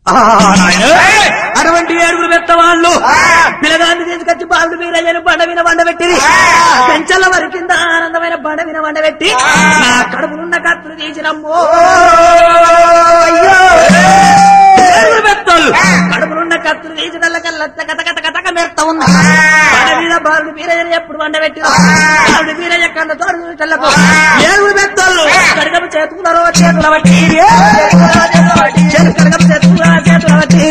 అటువంటి ఏడుగురు పెద్దవాళ్ళు పిల్లగాన్ని తీసుకొచ్చి బాలుడు వీరయ్యను బండ మీద వండబెట్టిరి పెంచల వరి కింద ఆనందమైన బండ మీద వండబెట్టి నా కడుపులున్న కత్తులు తీసినమ్మో ఏడుగురు పెద్దోళ్ళు కడుపులున్న కత్తులు తీసిన కల్లా కట కట కటక మెత్త ఉంది బండ మీద బాలుడు వీరయ్యను ఎప్పుడు వండబెట్టి బాలుడు వీరయ్య కళ్ళ తోడు కళ్ళకు ఏడుగురు పెద్దోళ్ళు కడగపు చేతులలో చేతుల బట్టి కడగపు చేతుల చేతుల బట్టి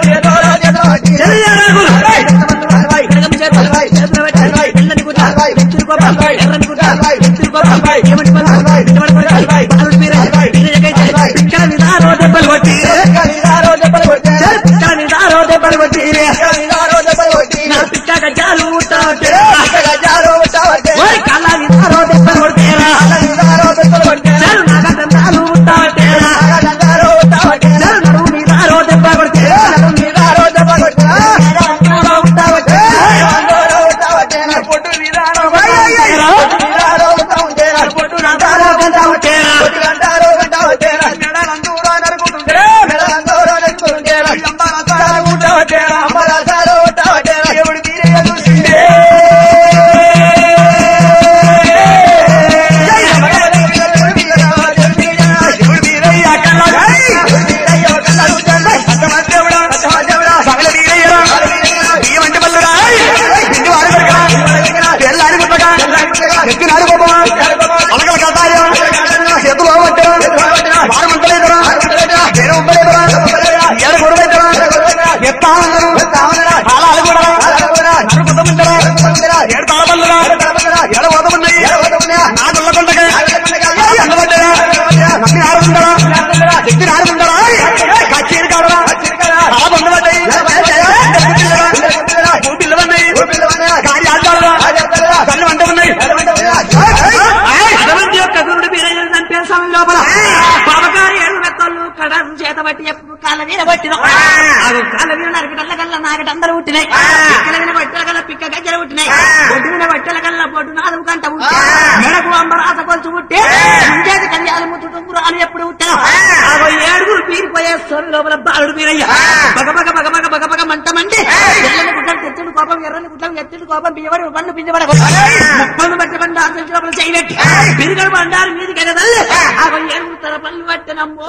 అటువంటి యొక్క గురుడు వీరయ్యను చంపే సమయం లోపల పాపకారి ఏడు మెత్తళ్ళు కడం చేత బట్టి ఎప్పుడు కాళ్ళ మీద పట్టిన కాళ్ళ మీద నరకటల్ల కల్లా నాకటందరూ పుట్టినాయి పిక్కల మీద బట్టల కల్లా పిక్క గజ్జలు పుట్టినాయి బొడ్డు మీద బట్టల కల్లా బొడ్డు నాలుగు గంట పుట్టి మెడకు అంబరాస కొలుచు పుట్టి ముంచేది కళ్యాణ ముత్తు తుంగురు అని ఎప్పుడు పుట్టినా అగో ఏడుగురు పీరిపోయే స్వామి లోపల బాలుడు వీరయ్య బగ బగ బగ బగ బగ బగ మంట మండి ఎర్రని గుడ్డలు తెచ్చుడు కోపం ఎర్రని గుడ్డలు ఎత్తుడు కోపం బియ్యబడి పండు పింజబడ ముప్పలు బట్టి బండి ఆశించి లోపల చేయబెట్టి పిరిగడు బండారు మీది కదల్లి అగో ఏడుగురు తల పళ్ళు పట్టినమ్మో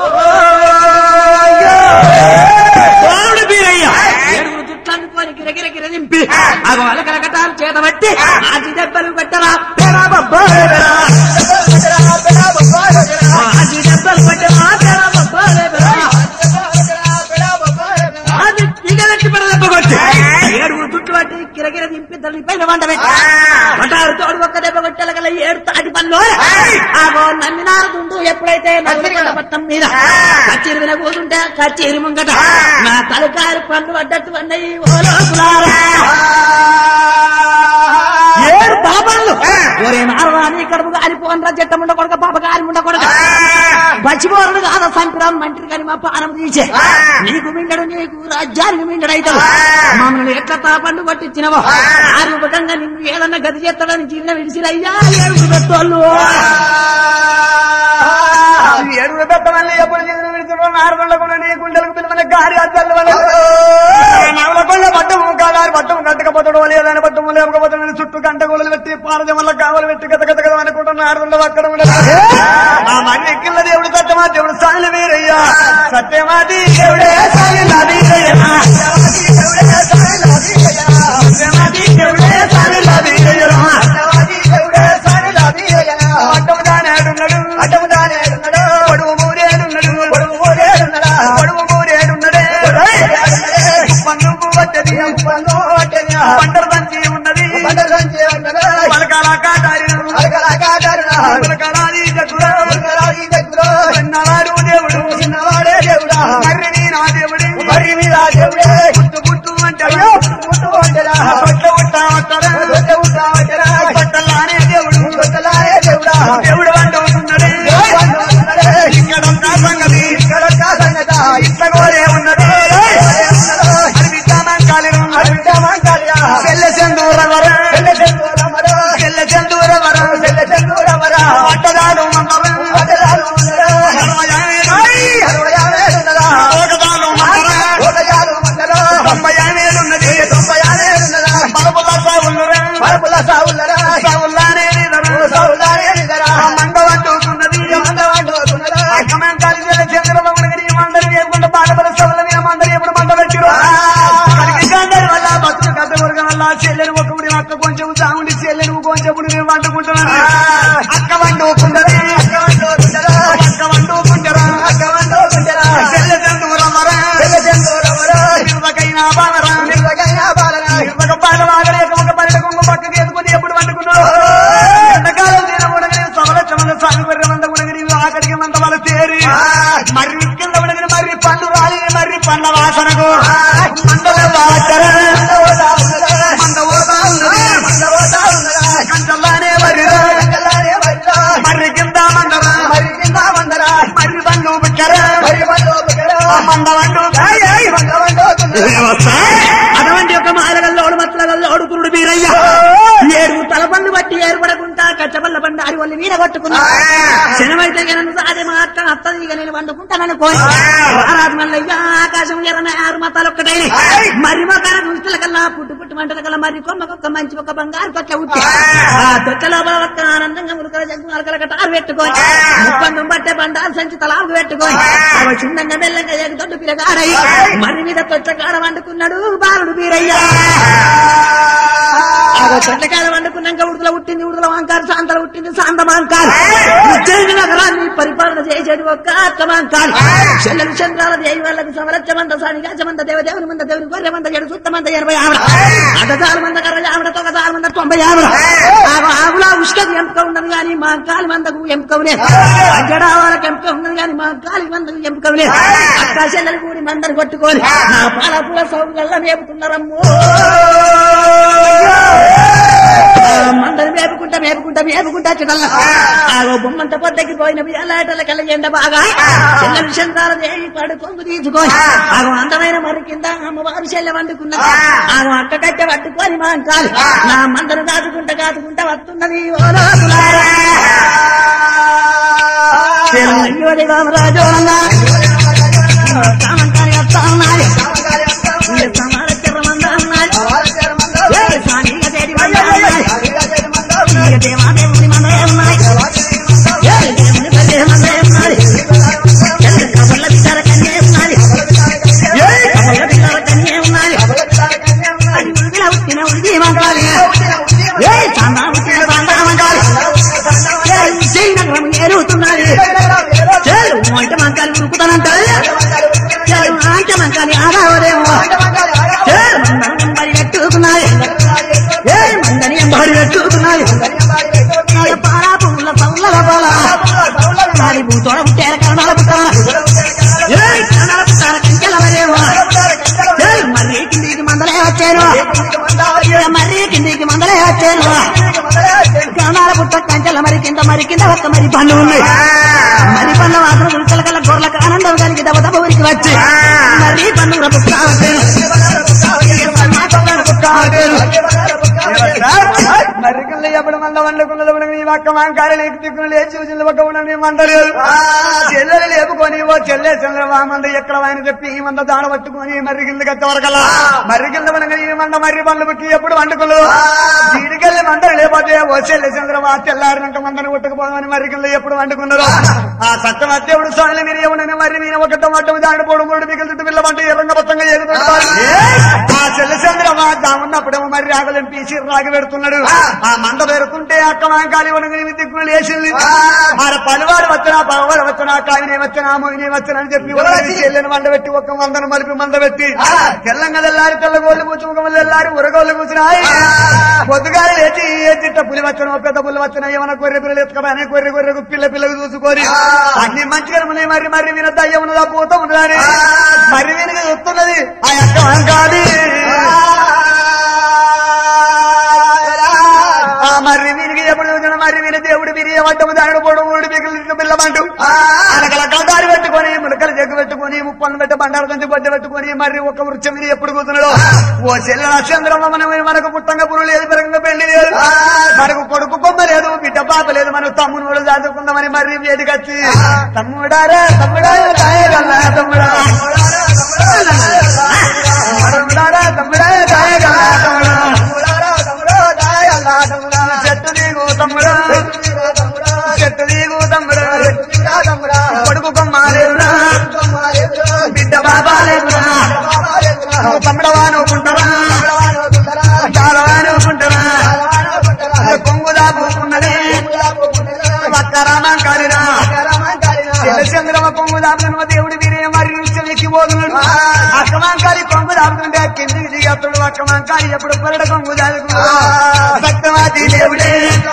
బాలుడు వీరయ్య ఏడుగురు జుట్లను కొని గిరగిర గిర దింపి అగో అలకలకటాలు చేత బట్టి ఆచి దెబ్బలు పెట్టరా పెరా బొబ్బోలే పెరా. ఆచి దెబ్బలు పెట్టరా పెరా బొబ్బోలే పెరా. అది ఇగలెట్టి పెడదెబ్బ కొట్టి ఏడుగురు జుట్లు పట్టి కిరకిర దింపి దాని పైన వంట పెట్టి పటారు తోడు ఒక్క దెబ్బ కొట్టెలగల ఏడు తాటి పనులు ఆగో నమ్మినారు దుండు ఎప్పుడైతే నల్గొండ పట్టం మీద కచ్చేరి మీద కూతుంటే కచ్చేరి ముంగట నా తలకారు పన్ను పడ్డట్టు అన్నయ్యి ఓ లోపులారా ఏడు పాపలు ఒరే నారదా నీ కడుపు కాలిపోనరా జట్ట ముండ కొడక పాప కాలి ముండ కొడక పచ్చిపోరడు కాదా సంపిరాం మంత్రి కానీ మా పానం తీసే నీకు మిండడు నీకు రాజ్యానికి మిండడైతావు మమ్మల్ని ఎట్లా తాపండు పట్టించినవో ఆ రూపకంగా నిన్ను ఏదన్నా గది చేస్తాడని చిన్న విడిసిరయ్యా ఏడుగురు పెట్టోళ్ళు ఏడుగురు పెట్టమని ఎప్పుడు చేసిన విడుతున్నా నారకొండ కూడా నీ గుండెలకు పిల్లమని గారి అద్దలు నవలకొండ పట్టము కాదారి పట్టము కట్టకపోతాడు లేదని పట్టము లేకపోతాడు చుట్టూ గంట గోళలు పెట్టి పారదం వల్ల కావలు పెట్టి గత గత గత అనుకుంటున్న నారదుండ అక్కడ ఉండదు ఆ మన్ని ఎక్కిల్ల దేవుడు సత్యమా దేవుడు సాయిలు వీరయ్యా సత్యమాది దేవుడే సాయిల వీరయ్యా సత్యమాది దేవుడే సాయిల వీరయ్యా అడ్డము దానేడున్నాడు అడ్డము దానేడున్నాడు పొడుగు మూరేడున్నాడు పొడుగు మూరేడున్నాడా పొడుగు మూరేడున్నాడే పండుగ పట్టది పంటలు సంచి ఉన్నది పలకాల కాటారి పలకాలాది చక్కురా చిన్నవాడు దేవుడు చిన్నవాడే దేవుడా మరి నీ నా దేవుడు మరి మీ నా దేవుడే పుట్టు పుట్టు అంటాడు పుట్టు అంటారా పట్ల ఉంటా అంటారా పట్టలానే దేవుడు పట్టలానే దేవుడా దేవుడు అంటున్నాడే ఇక్కడ సంగతి ఇక్కడ సంగత ఇట్ల కోరే ఉన్నది చెల్ల చందూర వర చెల్ల చందూర వర పట్టదాడు మందరం ఒకదాను మందరం వల్ల చెల్లెలు ఒక ఉడి అక్క కొంచెం సాగుండి చెల్లెలు కొంచెం ఉడి నేను వండుకుంటున్నాను అక్క వండుకుంటది అక్క వండుకుంటరా అక్క వండుకుంటరా అక్క వండుకుంటరా చెల్లె చందూరమరా చెల్లె చందూరమరా నిర్వకైనా బాలరా నిర్వకైనా బాలరా నిర్వక బాల వాగలేక ఒక పల్లె కొంగు పక్కకి ఎత్తుకుని ఎప్పుడు వండుకున్నావు ఎండాకాలం నేను ఉడగని సవలచ్చ మంద సాగు బెర్రె మంద ఉడగని ఆకడికి మంద వాళ్ళ తేరి మర్రి కింద ఉడగని మర్రి పండు రాలి మర్రి పండ్ల వాసనకు మండల వాచర మంద ఓతా ఉన్నది కంచల్లానే మర్రిరా మర్రి కింద మందరా మర్రి కింద మందరా మర్రి బండు బిక్కరా మర్రి బండు బిక్కరా మంద వండు అటువంటి ఒక మాలగల్లోడు మత్లగల్లోడు కురుడు బీరయ్య ఏడు తలపండు బట్టి ఏర్పడకుండా కచ్చబల్ల బండి అరి వాళ్ళు వీర కొట్టుకున్నా శనమైతే నన్ను సాదే మా అక్క అత్తది ఇక నేను వండుకుంటానని కోరి రారాజు మల్లయ్య ఆకాశం ఎర్రన ఆరు మతాలు ఒక్కటై మరి మొక్కల దుస్తుల కల్లా పుట్టు పుట్టు మంటల కల్లా మరి కొమ్మకొక్క మంచి ఒక బంగారు పక్క ఉట్టి ఆ తొక్క లోపల ఒక్క ఆనందంగా మురుకల జగ్గు అలకల కటారు పెట్టుకొని ముప్పందం పట్టే బండారు సంచి తలాకు పెట్టుకొని అవ చిన్నంగా మెల్లంగా ఎగదొడ్డు పిరగాడై మరి మీద తొచ్చకాడ వండుకున్నాడు బాలుడు బీరయ్య అదో చెట్లకాడ వండుకున్నాక ఉడుదల పుట్టింది ఉడుదల వంకారు సాంతల పుట్టింది సాంత మాంకారు ఉజ్జయిని నగరాన్ని పరిపాలన చేసేది ఒక్క అక్క మాంకారు చెల్లెలు చంద్రాల దేవి వాళ్ళకి సమరచ్చమంత సానిగాచమంత దేవదేవుని మంద దేవుని గొర్రె మంద ఏడు సుత్తమంత ఎనభై ఆవిడ అటసాల మంద కర్ర ఆవిడ తొగసాల మంద తొంభై ఆవిడ ఆవుల ఉష్కది ఎంపిక ఉన్నది కానీ మా కాలి మందకు ఎంపిక లేదు అక్కడ వాళ్ళకి ఎంపిక ఉన్నది కానీ మా కాలి మందకు ఎంపిక లేదు అక్క చెల్లెలు కూడి మందరు కొట్టుకొని నా పాల పూల సౌకర్యాల మేపుతున్నారమ్మో మందరు మేపుకుంటా మేపుకుంటా మేపుకుంటా చిడల్ల ఆగో బొమ్మంత పొద్దకి పోయిన బియ్యాలాటల కళ్ళ ఎండ బాగా చెల్లెలు చంద్రాల దేవి పడు కొంగు తీసుకొని ఆగో అందమైన మరి కింద అమ్మవారు చెల్లె వండుకున్నది ఆగో అక్క కట్టె పట్టుకొని మా కాలు నా మందరు దాచుకుంటా కాచుకుంటా వస్తున్నది ఓ లోతులారా. చెల్లెయ్యోడి రామరాజు అన్నా. సామంతాన్ని వస్తా ఉన్నాయి సమాన చిర్రమంద ఉన్నాయి ఏ సానిగా చేరి మంద ఉన్నాయి ఇక దేవాదేవుని మందే ఉన్నాయి ఏ దేవుని పల్లె మందే ఉన్నాయి చెల్లె కబుర్ల బిడ్డల కన్యే ఉన్నది ఏ కబుర్ల బిడ్డల కన్యే ఉన్నది అది ఉడిపిన ఉట్టిన ఉడికి మంగాలి ఏ చాందా ఉట్టిన చాందా మంగాలి ఏ శ్రీనగరం ఏరుతున్నది చేరు వంట మంకాలి ఉరుకుతానంటారు చేరు ఆంట మంకాలి ఆదావదేమో చేరు మందని ఎంబడి పెట్టుకున్నాయి ఏ మందని ఎంబడి పెట్టుకున్నాయి పారా పువ్వుల పౌల పాల కాలి భూతోడ పుట్టారు కరణాల పుట్టాల ఏ కరణాల పుట్టాల కంచెలవరేమో ఏ మర్రి కిందికి మందలే వచ్చారు ఇక మర్రి కిందికి మందలే వచ్చారు కరణాల పుట్ట కంచెల మరి కింద మరి కింద ఒక్క మరి పనులు ఉన్నాయి మరి పనుల మాత్రం ఉల్కల కల గొర్రెలకు ఆనందం కలిగి దెబ్బ దెబ్బ ఊరికి వచ్చి మరి పన్ను పుట్ట మర్రికల్లో ఎప్పుడు మంద వండుకున్నది ఉడగని నీ పక్క మాంకారు లేక దిక్కున లేచి చూసిన పక్క ఉండని మందలేదు చెల్లెలు లేపుకొని ఓ చెల్లె చంద్రమా మంద ఎక్కడ ఆయన చెప్పి ఈ మంద దాడ పట్టుకొని మర్రి కింద కత్త వరకల్లా మర్రి కింద ఉండగని ఈ మంద మర్రి పండ్లు పుట్టి ఎప్పుడు వండుకున్నారు వీడికెళ్ళి మందరు లేకపోతే ఓ చెల్లె చంద్రమా తెల్లారినాక మందని కొట్టుకుపోదామని మర్రి కింద ఎప్పుడు వండుకున్నారు ఆ సత్యం అత్తేవుడు స్వామిని మీరు ఏమన్నా మర్రి మీద ఒక టమాటం దాడి పోవడం మూడు మిగిలి చుట్టూ పిల్ల పంట ఎర్రంగా మొత్తంగా ఎగుతుంటారు ఆ చెల్లె చంద్రమా ఉన్నప్పుడేమో మర్రి ఆకలిని పీసి రాగి పెడుతున్నాడు ఆ మంద పెడుతుంటే అక్క మాంకాలి ఉనగని దిక్కులు లేచింది ఆడ పనివాడు వచ్చినా పగవాడు వచ్చినా కావినే వచ్చినా మొగినే వచ్చినా అని చెప్పి ఉనగని చెల్లెని మంద పెట్టి ఒక్క మందను మలిపి మంద పెట్టి తెల్లంగా తెల్లారి తెల్లగోళ్ళు కూర్చు ముఖం తెల్లారి ఉరగోళ్ళు కూర్చున్నాయి పొద్దుగాలి లేచి ఏ చిట్ట పులి వచ్చిన పెద్ద పులి వచ్చిన ఏమైనా కొర్రె పిల్లలు ఎత్తుకపోయినా కొర్రె కొర్రెకు పిల్ల పిల్లకు చూసుకొని అన్ని మంచిగా ఉన్నాయి మరి మరి విన దయ్యం ఉన్నదా పోతా ఉన్నదని మరి వినక చూస్తున్నది ఆ యొక్క వంకాలి ఆ మర్రి వీరికి ఎప్పుడు చూసిన మర్రి వీరి దేవుడు వీరి ఏమంటాము దాని పోవడం ఊడి మిగిలిన పిల్లమంటూ అనకల కదారి పెట్టుకొని ములకలు జగ్గు పెట్టుకొని ముప్పలు పెట్ట బండారు కొంచెం బొడ్డ పెట్టుకొని మర్రి ఒక వృక్షం మీద ఎప్పుడు కూర్చున్నాడు ఓ చెల్లె నక్షత్రం మనం మనకు పుట్టంగా పురుగు లేదు పెరగంగా పెళ్లి లేదు మనకు కొడుకు కొమ్మ లేదు బిడ్డ పాప లేదు మనకు తమ్ముడు కూడా చదువుకుందామని మర్రి వేదికి వచ్చి తమ్ముడారా తమ్ముడా రాయగల తమ్ముడా తమ్ముడారా తమ్ముడా రాయగల తమ్ముడా చెట్టు దిగు తమ్ముడా చెట్టు దిగు తమ్ముడా కొడుకు కొమ్మ లేదురా బిడ్డ బాబా లేదురా నువ్వు తమ్ముడవా నువ్వుకుంటారా అక్కమాంకారి కొంగు దాపుతుంటే కిందికి దిగత్తుడు అక్కమాంకారి ఎప్పుడు పొరడ కొంగు దాదుకు భక్తవాది దేవుడే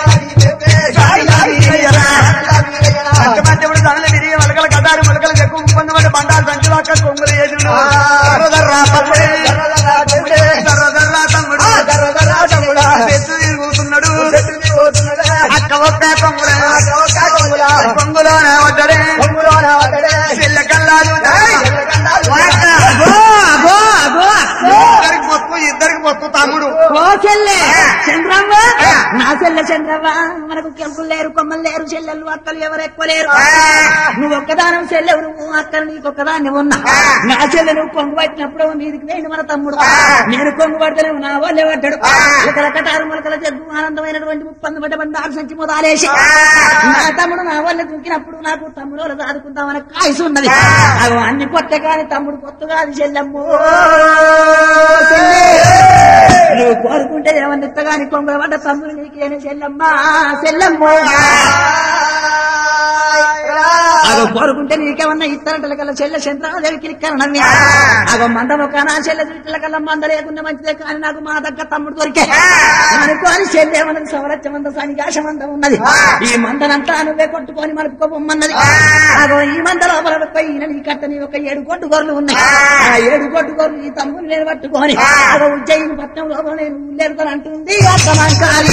అక్కమంతప్పుడు తనలు తిరిగి మొలకల కదారు మొలకలు ఎక్కువ ముప్పంది పడి బండారు సంచులు అక్క కొంగులు ఎదురు దర్రదర్రా తమ్ముడే దర్రదర్రా తమ్ముడు పెద్దు తిరుగుతున్నాడు అక్క ఒక్క కొంగుల కొంగులోన వడ్డడే పిల్ల కల్లాలు అగో అగో అగో ఇద్దరికి మొత్తం ఇద్దరికి మొత్తం తమ్ముడు ఓ చెల్లె చంద్రవ్వ నా చెల్లె చంద్రవ్వ మనకు కెంపులు లేరు కొమ్మలు లేరు చెల్లెలు అక్కలు ఎవరు ఎక్కువ లేరు నువ్వు ఒక్కదానం చెల్లెవు నువ్వు అక్కలు నీకు ఒక్కదాన్ని ఉన్నా నా చెల్లె నువ్వు కొంగు పట్టినప్పుడు మీదికి వేయండి మన తమ్ముడు నేను కొంగు పడితేనే నా వాళ్ళే పడ్డాడు మొలకల కటారు మొలకల జగ్గు ఆనందమైనటువంటి ముప్పంది పడ్డ బండారు సంచి మొదలేసి నా తమ్ముడు నా వాళ్ళని దూకినప్పుడు నాకు తమ్ముడు వాళ్ళు దాదుకుందామని కాయసు ఉన్నది అవి అన్ని కొత్త కాని తమ్ముడు కొత్త కాదు చెల్లెమ్మో చెల్లె. నువ్వు కోరుకుంటే ఏమన్నా ఇత్తగాని కొంగ పడ్డ తమ్ముడు నీకేనే చెల్లమ్మా చెల్లమ్మో అగో కోరుకుంటే నీకేమన్నా ఇస్తారంటల కల్లా చెల్లె చంద్రాదేవికి ఇక్కడనమ్మి అగో మందం ఒక నా చెల్లె చుట్టల కల్లా మంద లేకుండా మంచిదే కానీ నాకు మా దగ్గర తమ్ముడు దొరికే అనుకోని చెల్లె మనకు సవరచ్చమంద సన్నికాశమంద ఉన్నది ఈ మందనంతా నువ్వే కొట్టుకొని మలుపుకోమన్నది అగో ఈ మంద లోపల పోయి ఈయన నీ కట్ట నీ ఒక ఏడు కొట్టు గొర్రెలు ఉన్నాయి ఆ ఏడు కొట్టు గొర్రెలు ఈ తమ్ముడు నేను పట్టుకొని అగో ఉజ్జయిని పట్నం లోపల నేను ఉల్లేరుతాను అంటుంది అత్తమాంకాలి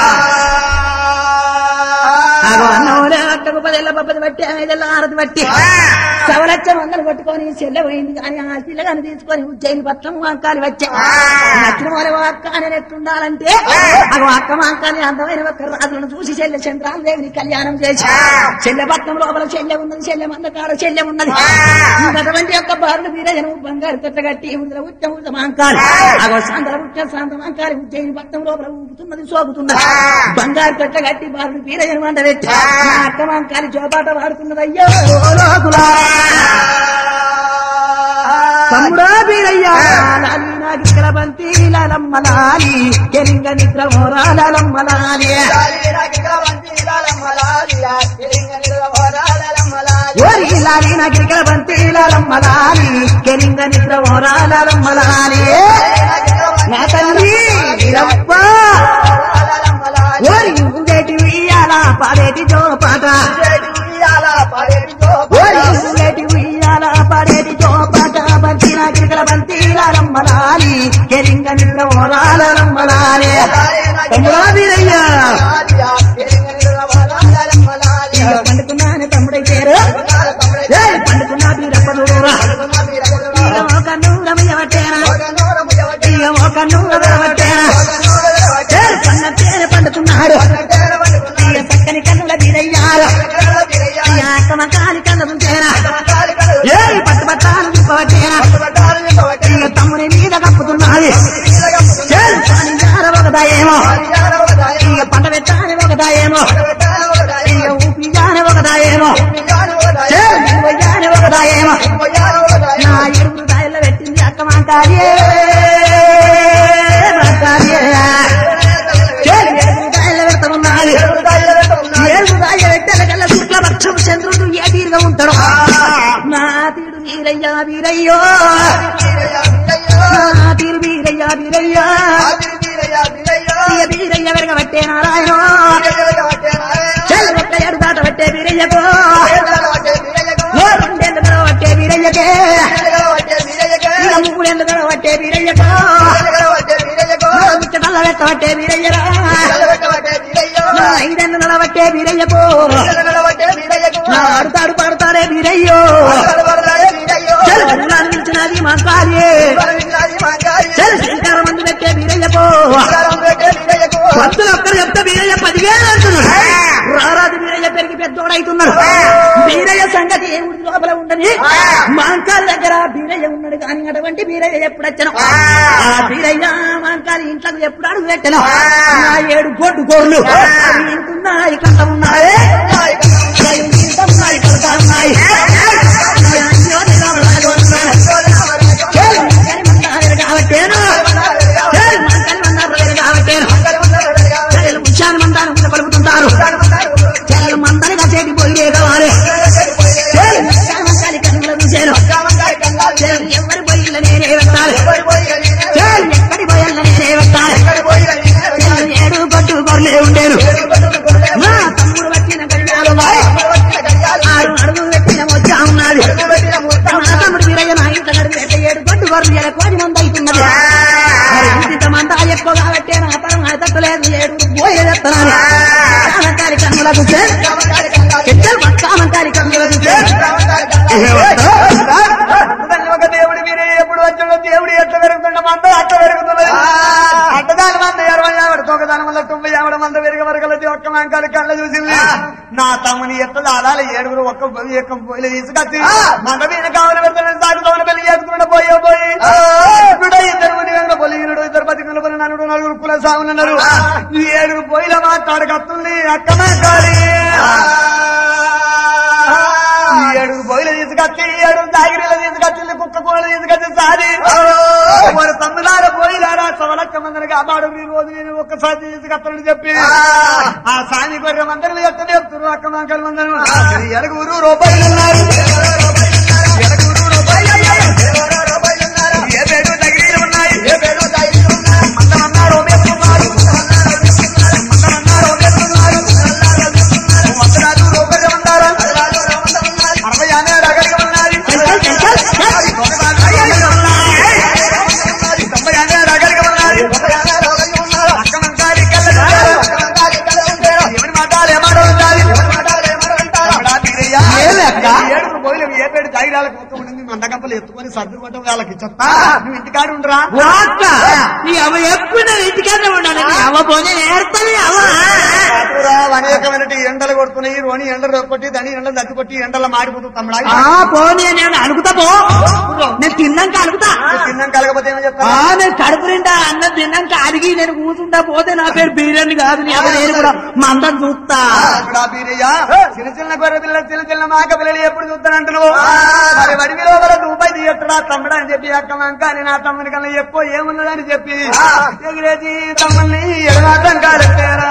అగో అన్నోలే అట్టకు పదేళ్ళ పప్పది బట్టి ఐదేళ్ళ ఆరతి బట్టి సవలచ్చ మందలు కొట్టుకొని చెల్లె పోయింది కానీ ఆ పిల్లగాని తీసుకొని ఉజ్జయిని పట్నం అంకాలి వచ్చా నచ్చిన వాళ్ళు అక్క అని ఎట్టుండాలంటే అగో అక్క మాంకాని అందమైన ఒక్క రాజులను చూసి చెల్లె చంద్రాలదేవిని కళ్యాణం చేసి చెల్లె పట్నం లోపల చెల్లె ఉన్నది చెల్లె మంద కాడ చెల్లె ఉన్నది అటువంటి యొక్క బారులు వీరజను బంగారు కట్టగట్టి ఉడిదల ఉచ్చ ఉడిద మాంకాలి అగో సాంతల ఉచ్చ సాంత మాంకాలి ఉజ్జయిని పట్నం లోపల ఊపుతున్నది సోకుతున్నది బంగారు కట్టగట్టి బారులు వీరజను మంద పెట్టి నా అక్క మాంకాలి జోపాట వాడుతున్నది అయ్యో లోకులా తమ్ముడా వీరయ్యా లాలి నాగిక్కల బంతి లాలమ్మ లాలి కెలింగ నిద్ర మోరా లాలమ్మ లాలి ఓరి లాలి నాగిక్కల బంతి లాలమ్మ లాలి కెలింగ నిద్ర మోరా లాలమ్మ లాలి నా తల్లి వీరప్ప ఓరి ఉండేటి ఉయ్యాల పాడేటి జోపాట ఓరి ఉండేటి ఉయ్యాల పాడేటి జోపాట బంతి నాగిక్కల బంతి లాలమ్మ లాలి కెలింగ నిద్ర మోరా లాలమ్మ లాలి తమ్ముడా వీరయ్యా ఇక పండుకున్నాను తమ్ముడై పేరు ఏయ్, పండుకున్నా వీరప్ప నూరా ఇక ఒక నూరమయ్య పట్టేనా ఇక ఒక నూరమయ్య పట్టేనా ఏయ్, కన్న పేరు పండుకున్నాడు ఇక చక్కని కన్నుల వీరయ్యారు ఇక అక్కమ కాలి కన్న ఉంటేనా ఏ పట్టు పట్టాలు పట్టేనా ఇక తమ్ముని మీద కప్పుతున్నది ఏయ్, పాని జార ఒకదాయేమో ఇక పంట పెట్టాలి ఒకదాయేమో ఇక ఊపి జాన ఒకదాయేమో ఏయ్, నిలువ జాన ఒకదాయేమో నా ఎరుపు దాయిలో పెట్టింది అక్క మాంకారియే మాంకారియే ఏయ్, ఎరుపు దాయిలో పెడతామన్నది ఏడు దాయ పెట్టాల కల్లా శుక్లపక్షం చంద్రుడు ఏ తీరుగా ఉంటాడు నా తీరు వీరయ్యా వీరయ్యో నా తీరు వీరయ్యా వీరయ్యా ఇక వీరయ్య వెరగబట్టే నారాయణ చెల్ల ఒక్క ఏడు దాట పట్టే వీరయ్యకు ఓ రెండేళ్ళు గడవట్టే వీరయ్యకే ఇక మూడేళ్ళు గడవట్టే వీరయ్యకు ఓ ముచ్చటల్ల పెట్టబట్టే వీరయ్యరా నా ఐదేళ్ళు నడవట్టే వీరయ్యకు నా ఆడుతాడు పాడుతాడే వీరయ్యో చెల్ల గురువులను పిలిచినది మా కార్యే చెల్ల శంకర మందు పెట్టే వీరయ్యకు భక్తులు ఒక్కరు చెప్తే వీరయ్య పదివేలు అంటున్నారు రారాజు వీరయ్య పెరిగి పెద్దోడైతున్నాడు వీరయ్య సంగతి ఏ ఊరి లోపల ఉండని మాంకాల దగ్గర వీరయ్య ఉన్నాడు కానీ అటువంటి వీరయ్య ఎప్పుడు వచ్చాను ఆ వీరయ్య మాంకాల ఇంట్లోకి ఎప్పుడు అడుగు పెట్టను నా ఏడు గొడ్డు గోర్లు అవి ఇంటున్నాయి కంట ఉన్నాయి అవి ఇంటున్నాయి, కడతా ఉన్నాయి. అయ్యో, నిలబడాలి అన్నాడు. చేలు మంకలి మందారు కాబట్టేను. చేలు మంకలి మందారు కాబట్టేను. చేలు ఉషాని మందారు ముందు పలుకుతుంటారు చేలు మందని కసేటి పోయినే కావాలి చేలు మంకలి మంకలి కన్నుల చూశాను చేలు ఎవ్వ వరకు ఇలా కోటి మంది అవుతున్నది మరి ఇంత మంద ఎక్కువ కాబట్టి నా తరం అతట్టలేదు ఏడు పోయే చెప్తున్నాను కామంకారి కన్నులకు కామంకారి కన్నులకు దాన్ని ఒక దేవుడు మీరే ఎప్పుడు వచ్చాడో దేవుడు ఎట్లా పెరుగుతుండ మంద అట్లా పెరుగుతున్నది అట్టదాని మంద ఇరవై ఆవిడ తొక్కదాని వల్ల తొంభై ఆవిడ మంద పెరిగే వరకు ఒక్క మాంకాలు కళ్ళ చూసింది నా తమ్ముని ఎట్లా ఆడాలి ఏడుగురు ఒక్క పొయ్యి ఎక్క పొయ్యిలు తీసుకొచ్చి మంద మీద కావాలి పెడతాను సాగుతామని పెళ్లి చేసుకుంటూ పోయే పోయి ఇప్పుడు ఇద్దరు ముని వెంకట పొలిగినుడు ఇద్దరు బతికులు పొలి నలుగురు నలుగురు కుల సాగులున్నారు ఈ ఏడుగురు పొయ్యిల మాట్లాడకత్తుంది అక్క మాంకాలి ఈ ఏడుగురు బొయ్యలు తీసుకొచ్చి ఈ ఏడుగురు దాగిరీలు తీసుకొచ్చి కుక్క కూరలు తీసుకొచ్చి సాది మరి తమ్ములార పోయిలారా సవలక్క మందిని కాపాడు ఈ రోజు నేను ఒక్కసారి తీసుకొస్తానని చెప్పి ఆ సామి గొర్రె మందరం ఎట్ట చెప్తున్నారు అక్క మంకల మందరం ఎడుగురు రూపాయలు ఉన్నారు ఎడుగురు రూపాయలు ఏ పేరు దగ్గర ఉన్నాయి ఏ పేరు దగ్గర ఉన్నాయి మందమన్నారు మేపున్నారు మందమన్నారు మేపున్నారు మందరాలు రూపాయలు ఉన్నారు అరవై అనే రగడిగా ఉన్నది తొంభై అనే రగడిగా ఉన్నది అక్కమంటారి ఎవరి మాటాలు ఏమాటో ఉండాలి తమ్ముడా వీరయ్య, ఏడుగురు పోయిలు ఏ పేరు ధైర్యాలకు మొత్తం ఉండింది మందకంపలు ఎత్తుకొని సర్దులు కొట్టం వాళ్ళకి చెప్తా నువ్వు ఇంటికాడు ఉండరా వాక్క నీ అవ ఎప్పుడు నా ఇంటికానే ఉన్నాను నీ అవ పోనీ నేర్తది అవ కాదురా, అనేకమైన ఎండలు కొడుతున్నాయి రోని ఎండలు కొట్టి దాని ఎండలు దత్తి కొట్టి ఎండలు మాడిపోతుంది తమ్ముడా ఆ పోనీ నేను అలుగుతా పో నేను తిన్నాక అలుగుతా తిన్నాం కలగపోతే ఏమో చెప్తా ఆ నేను కడుపు నిండా అన్నం తిన్నాక అడిగి నేను కూర్చుంటా పోతే నా పేరు బిర్యానీ కాదు నీ అవ నేను కూడా మందం చూస్తా అక్కడ బీరయ్య చిన్న చిన్న గొర్రె పిల్లలు చిన్న చిన్న మాక పిల్లలు ఎప్పుడు చూస్తానంటున్నావు మరి వడివి లోపల రూపాయి తీయట్టురా తమ్ముడు అని చెప్పి అక్క మంక అని నా తమ్ముని కన్నా ఎక్కువ ఏమున్నదని చెప్పి ఎగిరేసి తమ్ముని ఎడమాటం కాలెట్టారా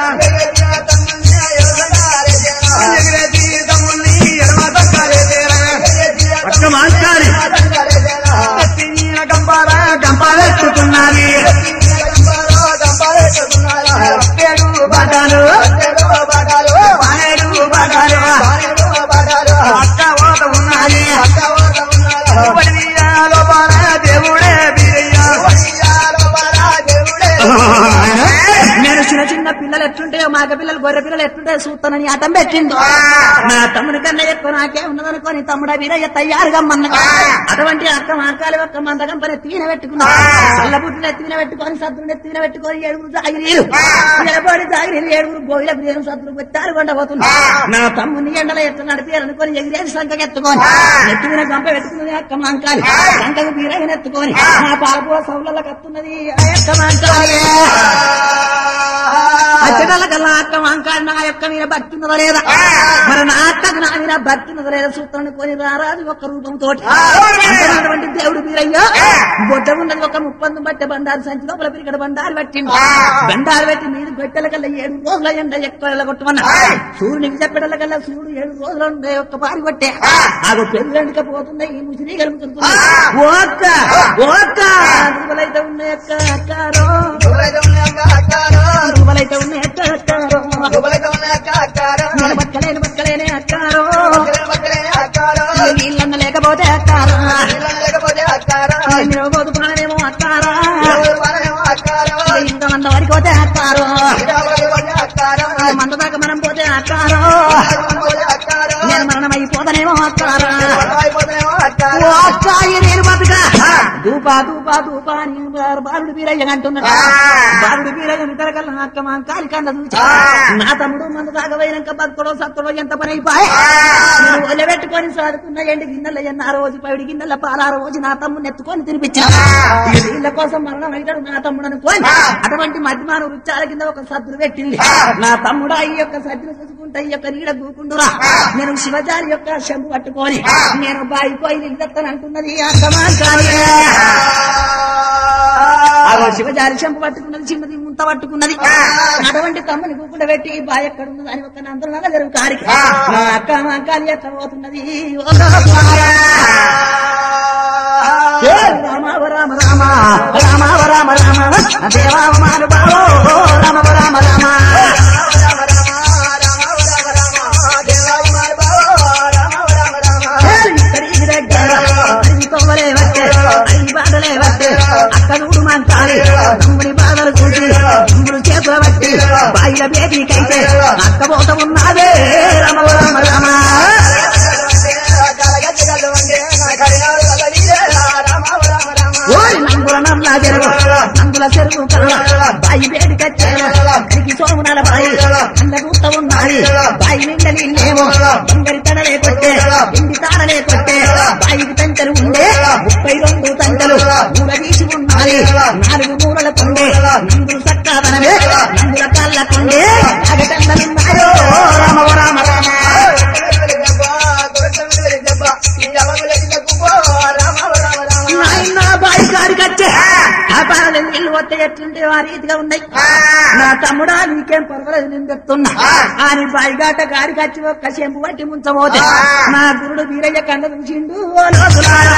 ఎగిరేసి తమ్ముని ఎడమాటం కాలెట్టారా అక్క మాట్లాడి తిన్న గంపారా గంపాలెత్తుతున్నది పేరు బాటాలు పానేరు బాటాలు అక్క ఓట ఉన్నది వడివియా లోపల దేవుడే బీరయ్య నేను చిన్న చిన్న పిల్లలు ఎట్లుంటాయో మాక పిల్లలు గొర్రె పిల్లలు ఎట్లుంటాయో చూస్తానని అటం పెట్టిండు నా తమ్ముడి కన్నా ఎక్కువ నాకే ఉన్నదనుకోని తమ్ముడ వీరయ్య తయారుగా మన్న అటువంటి అక్క మాకాలి ఒక్క మందకం పని ఎత్తిన పెట్టుకున్నా చల్లబుట్టుని ఎత్తిన పెట్టుకొని సద్దుని ఎత్తిన పెట్టుకొని ఏడుగురు జాగిరీలు ఎడబడి జాగిరీలు ఏడుగురు గోయిల బియ్యం సద్దులు పెట్టారు కొండపోతున్నా నా తమ్ముని ఎండలో ఎట్లా నడిపేయాలనుకొని ఎగిరేసి సంఖకి ఎత్తుకొని ఎత్తుకున్న గంప పెట్టుకున్నది అక్క మాంకాలి సంఖకు బీరయ్యని ఎత్తుకొని నా పాలపూల సౌలలో కత్తున్నది ఆ అక్క మాంకాలి అచ్చటల కల్లా అక్క వంకాయ నా యొక్క మీద భక్తి ఉన్నదా లేదా మరి నా అక్కకు నా మీద భక్తి ఉన్నదా లేదా సూత్రాన్ని కొని రారాదు ఒక్క రూపం తోటి అంతటువంటి దేవుడు మీరయ్యా బొట్ట ఉన్నది ఒక ముప్పందు బట్ట బండారు సంచి లోపల పిరికడ బండారు పెట్టిండు బండారు పెట్టి నీరు పెట్టెల కల్లా ఏడు రోజుల ఎండ ఎక్కువ కొట్టమన్నా సూర్యునికి చెప్పడల కల్లా సూర్యుడు ఏడు రోజులు ఉండే ఒక్క పారి కొట్టే అది పెళ్ళండిక పోతున్నాయి ఈ ముసిరి కలుగుతుంది ఓక్క ఓక్క దుర్బలైతే ఉన్నాయి అక్క అక్కారో దుర్బలైతే ఉన్నాయి అక్క అక్కారో నేను బతకలేను బతకలేనే అక్కారో నీళ్ళన్న లేకపోతే అక్కారా నేను పోతు ప్రాణేమో అక్కారా ఇంత మంద వరకు పోతే అక్కారో మంద దాకా మనం పోతే అక్కారో నేను మరణం అయిపోతానేమో అక్కారా ఓ అక్కాయి నేను బతుక దూపా దూపా దూపా అని బారు- బారుడు బీరయ్య అంటున్నాడు బారుడు బీరయ్య నిద్రకల్లా అక్క మా కాలి కంద చూచి నా తమ్ముడు మంద తాగపోయినాక బతుకడో సత్తడో ఎంత పని అయిపోయి నేను ఒలబెట్టుకొని సాదుకున్న ఎండి గిన్నెల ఎన్న ఆ రోజు పైడి గిన్నెల పాల ఆ రోజు నా తమ్ముని ఎత్తుకొని తినిపించా వీళ్ళ కోసం మరణం అయితాడు నా తమ్ముడు అనుకోని అటువంటి మధ్యమాన వృత్తాల కింద ఒక సద్దులు పెట్టింది నా తమ్ముడు ఈ యొక్క సద్దులు చూసుకుంటా ఈ యొక్క నీడ గూకుండురా నేను శివజారి యొక్క శంపు పట్టుకొని నేను బాయి పోయి నిలదత్తను అంటున్నది అర్థమాకాలి ఆ శివజారి చెంప పట్టుకున్నది చిన్నది ముంత పట్టుకున్నది అటువంటి తమ్ముని కూకుండా పెట్టి బాయ్ ఎక్కడ ఉన్నది అని ఒక నందన జరుగు కారికి నా అక్క మా కాలి ఎట్లా పోతున్నది ఓ రామ. ఏ రామ ఓ రామ రామ రామ ఓ రామ రామ దేవా మానుభావో ఓ రామ ఓ రామ రామ ఏ ఇక్కడికి దగ్గర అడిగి తోవలే వచ్చే అడిగి బాధలే చెరువు అందుల చెరువు కళ్ళ బాయి వేడి కచ్చేరు కడికి సోమునాల బాయి అంద గుట్ట ఉన్నాయి బాయి నిండా నీళ్ళేమో బంగరి తడలే కొట్టే ఇంటి తాడలే కొట్టే బాయికి తంటలు ఉండే ముప్పై రెండు తంటలు మూల తీసి ఉన్నాయి నాలుగు మూలల కొండే నందులు సక్కాదనమే నందుల కాళ్ళ కొండే అగటందలున్నాయో రామ ఓ రామ రామ నాయన బాయి కాడికి వచ్చే ఆ పాలన నీళ్లు వస్తే ఎట్లుంటే ఆ రీతిగా ఉన్నాయి నా తమ్ముడా నీకేం పర్వాలేదు నేను చెప్తున్నా అని బాయిగాట గాడికి వచ్చి ఒక్క చెంపు పట్టి ముంచబోతే నా గురుడు వీరయ్య కండ చూసిండు ఓ లోతులారా.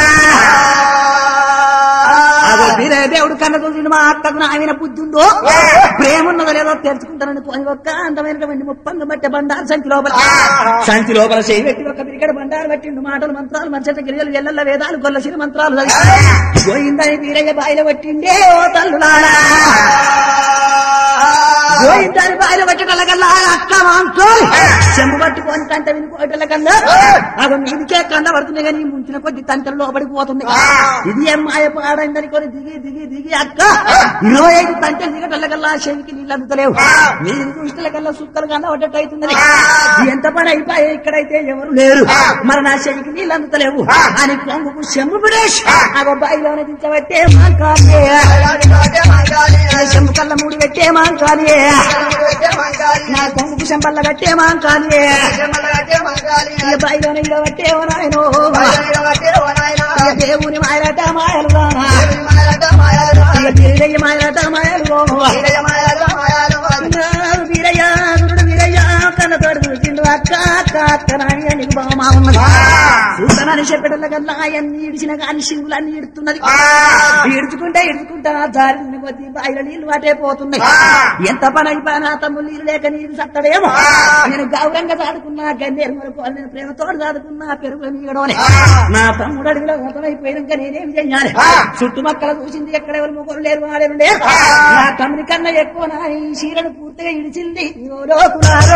అదో వీరయ్య దేవుడు కన్న చూసిండు మా అక్కకు నా ఆయన బుద్ధి ఉందో ప్రేమ ఉన్నదో లేదో తెలుసుకుంటానని పోయి ఒక్క అందమైనటువంటి ముప్పంగా బట్టే బండారు సంచి లోపల సంచి లోపల చేయి పెట్టి ఒక బిరికడ బండారు పట్టిండు మాటలు మంత్రాలు మంచట గిరియలు ఎల్లెల్ల వేదాలు గొల్లసిన మంత్రాలు చదివి గోయిందని వీరయ్య బాయిల పట్టిండే ఓ తల్లులారా గోయిందని బాయిల పట్టటల కల్లా అక్క మాంసోలు చెంబు పట్టుకొని తంట వినుకోవటల కల్లా అవి మీదికే కన్న పడుతున్నాయి కానీ ముంచిన కొద్ది తంటలు లోపలికి పోతుంది ఇది ఏం మాయ పాడైందని కొని దిగి దిగి దిగి అక్క ఇరవై ఐదు తంటలు దిగటల కల్లా చెవికి నీళ్ళు అందుతలేవు నీళ్ళు చూసిన కల్లా సుక్కలు కన్నా పడ్డట్టు అవుతుంది ఎంత పని అయిపోయి ఇక్కడైతే ఎవరు లేరు మరి నా చెవికి నీళ్ళు అందుతలేవు అని కొంగుకు చెంబు పడేసి ఆ బాయిలోనే దించబట్టే మాంకాలే చెంబు కళ్ళ మూడు పెట్టే మాంకాలే నా కొంగుకు చెంబల్ల కట్టే మాంకాలే ఇక బాయిలోనే ఇడ పట్టే ఓ నాయనో ఇక దేవుని మాయలట మాయలు రానా ఇక వీరయ్య మాయలట మాయలు వీరయ్య గురుడు వీరయ్య కన్న తోడు చూసిండు అక్క అక్క అక్క నాని అని నీకు బాగా ఉన్నది చూస్తానని చెప్పేటల్ల కల్లా అన్ని ఇడిచిన కానీ సింగులన్నీ ఇడుతున్నది ఇడుచుకుంటే ఇడుచుకుంటా జారి కొద్ది బాయిల నీళ్లు వాటే పోతున్నాయి ఎంత పని అయిపోయినా తమ్ముడు నీళ్ళు లేక నీళ్ళు సత్తడేమో నేను గౌరంగా చాదుకున్నా గన్నేరు వరకు నేను ప్రేమతోడు చాదుకున్నా పెరుగు నీగడోనే నా తమ్ముడు అడిగిలో గతమైపోయినాక నేనేమి చెయ్యాలి చుట్టుమక్కల చూసింది ఎక్కడ ఎవరు ముగ్గురు లేరు వాడేరు లేరు నా తమ్ముడి కన్నా ఎక్కువ నా ఈ చీరను పూర్తిగా ఇడిచింది ఓ లోకులారో.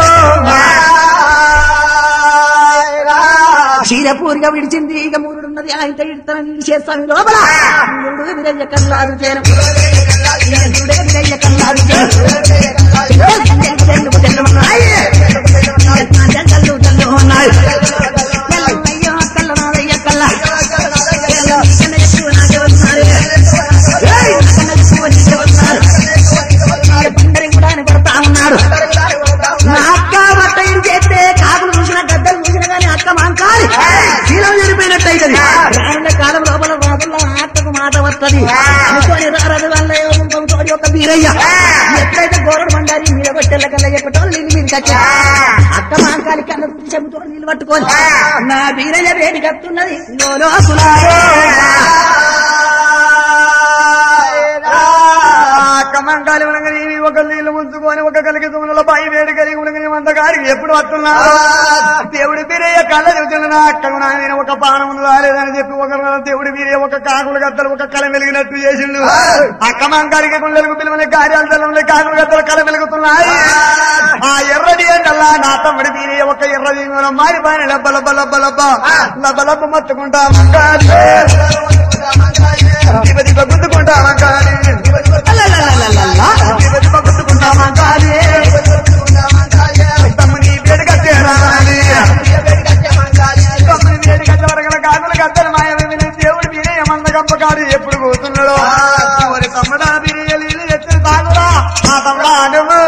చీర పూరిగా విడిచింది ఇక మూడున్నది ఆయన ఇడతానని ఇడి చేస్తాను లోపల మూడు విరయ్య కల్లాదు చేరం మూడే విరయ్య కల్లాదు చేరం తెలుగు తెలుగు ఉన్నాయి. జల్లు జల్లు ఉన్నాయి. తెల్లయ్య కల్ల నాదయ్య కల్ల. కన్న ఎక్కువ నాకెవరున్నారు? ఏయ్, కన్న ఎక్కువ నీకెవరున్నారు? ఇక బండరి కూడా అని కొడతా ఉన్నాడు నా అక్క బట్ట ఇది చేస్తే కాకులు చూసిన గద్దలు చూసిన కానీ అక్క మాంకాలి శీలం జరిపోయినట్టయితది రానున్న కాలం లోపల రాజుల్లో అక్కకు మాట వస్తది అనుకోని రారదు వల్ల తోడి ఒక బీరయ్య ఎప్పుడైతే గోరడు మండారి మీద కొట్టెళ్ళ కల్లా చెప్పటోళ్ళు నీళ్ళు మీరు కట్టా అక్క మాంకాలి కన్న చూసి చెబుతూ నీళ్ళు పట్టుకొని నా బీరయ్య వేడి కత్తున్నది లోలో కమంగాలి ఉండగానే ఇవి ఒక నీళ్లు ముంచుకొని ఒక కలిగి తుమ్మల పై వేడి కలిగి ఉండగానే వంద గారికి ఎప్పుడు వస్తున్నా దేవుడి బీరయ్య కళ్ళ చూసిన నా అక్కకు నా నేను ఒక పానం రాలేదని చెప్పి ఒక దేవుడి బీరయ్య ఒక కాకులు గద్దలు ఒక కళ వెలిగినట్టు చేసిండు అక్క మంగారికి గుండెలకు పిలువని కార్యాలు తెల్లని కాకులు గద్దలు కళ వెలుగుతున్నాయి ఆ ఎర్రడి ఎండల్లా నా తమ్ముడి బీరయ్య ఒక ఎర్ర జీవనం మారిపోయిన లబ్బ లబ్బ లబ్బ లబ్బ లబ్బ లబ్బ మత్తుకుంటా మంగాలి దిబ దిబ గుద్దుకుంటా మంగాలి తమ్ముని వేడుకట్టే తమ్ముని వేడుకట్ట వరకల కాకులు గద్దలు మాయమే దేవుడు మీరే ఏమన్న గంపకాడు ఎప్పుడు కూతున్నాడో మరి తమ్ముడా మీరే నీళ్ళు ఎత్తులు తాగురా ఆ తమ్ముడా నువ్వు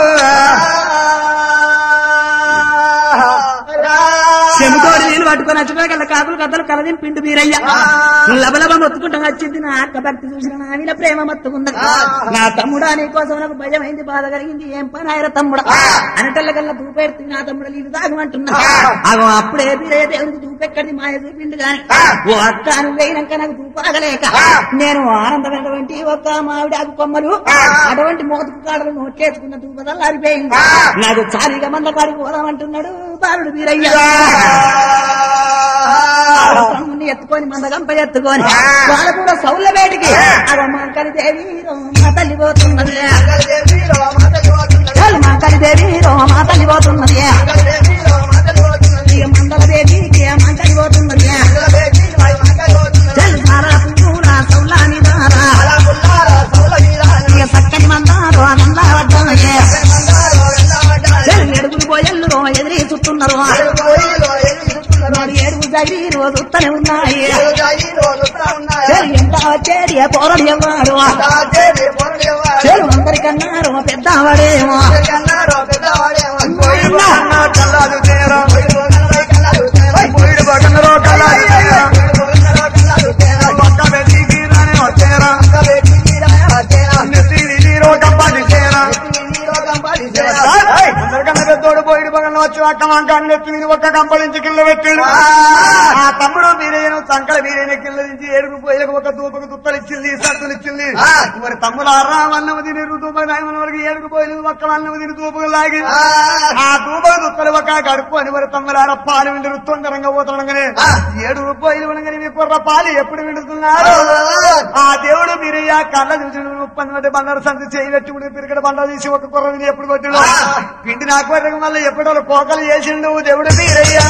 చెముతోడు నీళ్ళు పట్టుకొని వచ్చిన కాకులు కథలు కలదిని పిండి బీరయ్య లబలబ మొత్తుకుంటాం వచ్చింది నా అక్క భక్తి చూసిన నా మీద ప్రేమ మత్తుకున్నది నా తమ్ముడా నీ కోసం నాకు భయం అయింది బాధ కలిగింది ఏం పని ఆయన తమ్ముడా అనటల్ల కల్లా దూపెడుతు నా తమ్ముడు నీళ్ళు తాగమంటున్నా అగో అప్పుడే బీరయ్య దేవునికి దూపెక్కడిది మాయ చూపిండు గాని ఓ అక్క నువ్వైనాక నాకు దూపాగలేక నేను ఆనందమైనటువంటి ఒక మామిడి ఆకు కొమ్మలు అటువంటి మోతుకు కాడలు నోట్లేసుకున్న దూపదల్లా అరిపోయింది నాకు చాలీగా మంద కాడికి పోదామంటున్నాడు బాలుడు వీరయ్య తమ్ముని ఎత్తుకొని మందగంప ఎత్తుకొని వాళ్ళు కూడా సౌళ్ళ వేటికి అగో మా కలిదేవి మా తల్లి పోతున్నది చాలు మా కలిదేవి మా తల్లి పోతున్నది ఇక మందల వేటికి మా తల్లి పోతున్నది చాలు సారా పువ్వుల సౌలాని దారా దాచేటి పోరడు ఎవ్వాడు చెడు అందరికన్నారు పెద్దవాడేమో పోయి బాగన్నా కల్లాదు తేరా పోయి బాగన్నరో కల్లాదు తేరా పక్క బెట్టికి రానే వచ్చేరా నెత్తి నీరో కంపాది తేరా అందరికన్నా పెద్దోడు పోయిడు పగల వచ్చి అక్క వంకాన్ని ఎత్తి మీద ఒక్క కంపలించి కింద పెట్టాడు ఆ తమ్ముడు మీరేను సంకల మీరైన కింద నుంచి ఏడుగు పోయిలకు ఒక దూపకు దుప్పలు ఇచ్చింది సత్తులు ఇచ్చింది మరి తమ్ముడు అర్రా వన్నము తిని రుతూప నాయన వరకు ఏడుగు పోయి ఒక్క వన్నము తిని దూపకు లాగి ఆ దూపకు దుప్పలు ఒక గడుపు అని మరి తమ్ముడు పాలు విండి తొందరంగా పోతుండగానే ఏడు రూపాయలు ఉండగానే మీ కుర్ర పాలు ఎప్పుడు విండుతున్నారు ఆ దేవుడు మీరు ఆ కళ్ళ చూసి ముప్పంది బట్టి బండారు సంతి చేయి పెట్టి ఉండి పిరికడ బండ తీసి ఒక కుర్ర మీద ఎప్పుడు కొట్టిడు పిండి నాకు వరకు మళ్ళీ ఎప్పుడు కోకలు చేసిండు దేవుడు మీరయ్యా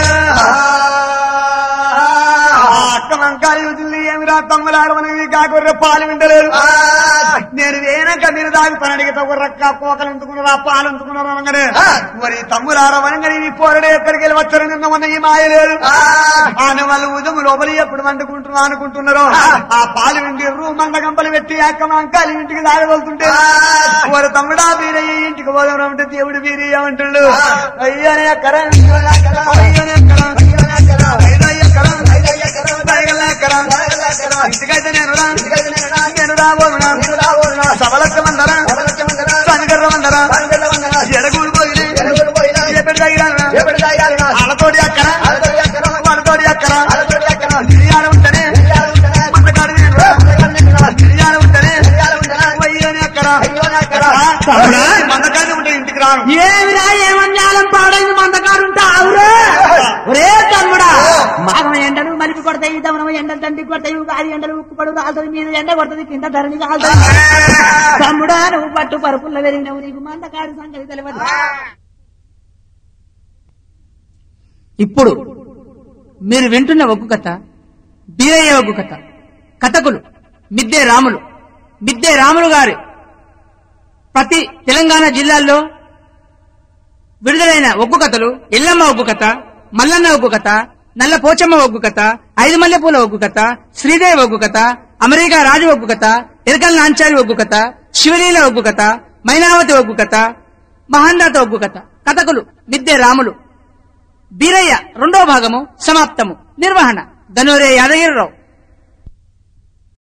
ఆ అక్క వంకాయ చూసింది ఏమిరా తమ్ములాడమని కాకుర్ర పాలు వింటలేదు నేను వేనక మీరు దాగుతాను అడిగితే ఒక రక్క కోకలు ఎందుకున్నారు ఆ పాలు ఎందుకున్నారు అనగానే మరి తమ్ములారమనగానే ఈ పోరడు ఎక్కడికి వెళ్ళి వచ్చారు నిన్న మొన్న ఈ మాయ లేదు ఆయన వాళ్ళు ఉదము లోపలి ఎప్పుడు వండుకుంటున్నా అనుకుంటున్నారో ఆ పాలు విండిర్రు మంద గంపలు పెట్టి అక్క వంకాయలు ఇంటికి దాగవలుతుంటే వారు తమ్ముడా వీరయ్య ఇంటికి పోదాం అంటే దేవుడు వీరయ్య అంటుండు అయ్యనే అక్కర అయ్యనే అక్కర ఐదయ్య అక్కర దయగల అక్కర ఇంటికైతే నేను రా నేను రాబోనునా సవలక్ష మందరా సంగర్ర మందరా ఎడగూడు పోయి ఎప్పటి తగిన వాళ్ళతోటి అక్కర వాళ్ళతోటి అక్కర బిర్యానీ ఉంటేనే మందకాడు నేను రా బిర్యానీ ఉంటేనే వయ్యని అక్కర తమ్ముడా? మందకాడు ఉంటే ఇంటికి రాను ఏమిరా ఏమన్యాలం పాడైంది మందకాడుంటా అవురే ఒరే తమ్ముడా మాగం ఎండలు మలిపి కొడతాయి దమనం ఎండలు తండ్రి కొడతాయి గాలి ఎండలు ఉక్కు పడు కాలుతుంది మీద ఎండ కొడుతుంది కింద ధరణి కాలుతుంది తమ్ముడా నువ్వు పట్టు పరుపుల్లో వెరిగినవు నీకు మందకాడు సంగతి తెలియదు ఇప్పుడు మీరు వింటున్న ఒగ్గు కథ బీరయ్య ఒగ్గు కథ కథకులు మిద్దే రాములు మిద్దే రాములు గారి ప్రతి తెలంగాణ జిల్లాల్లో విడుదలైన ఒగ్గు కథలు ఎల్లమ్మ ఒగ్గు కథ మల్లన్న ఒగ్గు కథ నల్ల పోచమ్మ ఒగ్గు కథ ఐదు మల్లెపూల ఒగ్గు కథ శ్రీదేవి ఒగ్గు కథ అమెరికా రాజు ఒగ్గు కథ ఎరకల్ నాంచారి ఒగ్గు కథ శివలీల ఒగ్గు కథ మైనావతి ఒగ్గు కథ మహాందాత ఒగ్గు కథ కథకులు మిద్దె రాములు బీరయ్య రెండో భాగము సమాప్తము నిర్వహణ ధనురే యాదగిరిరావు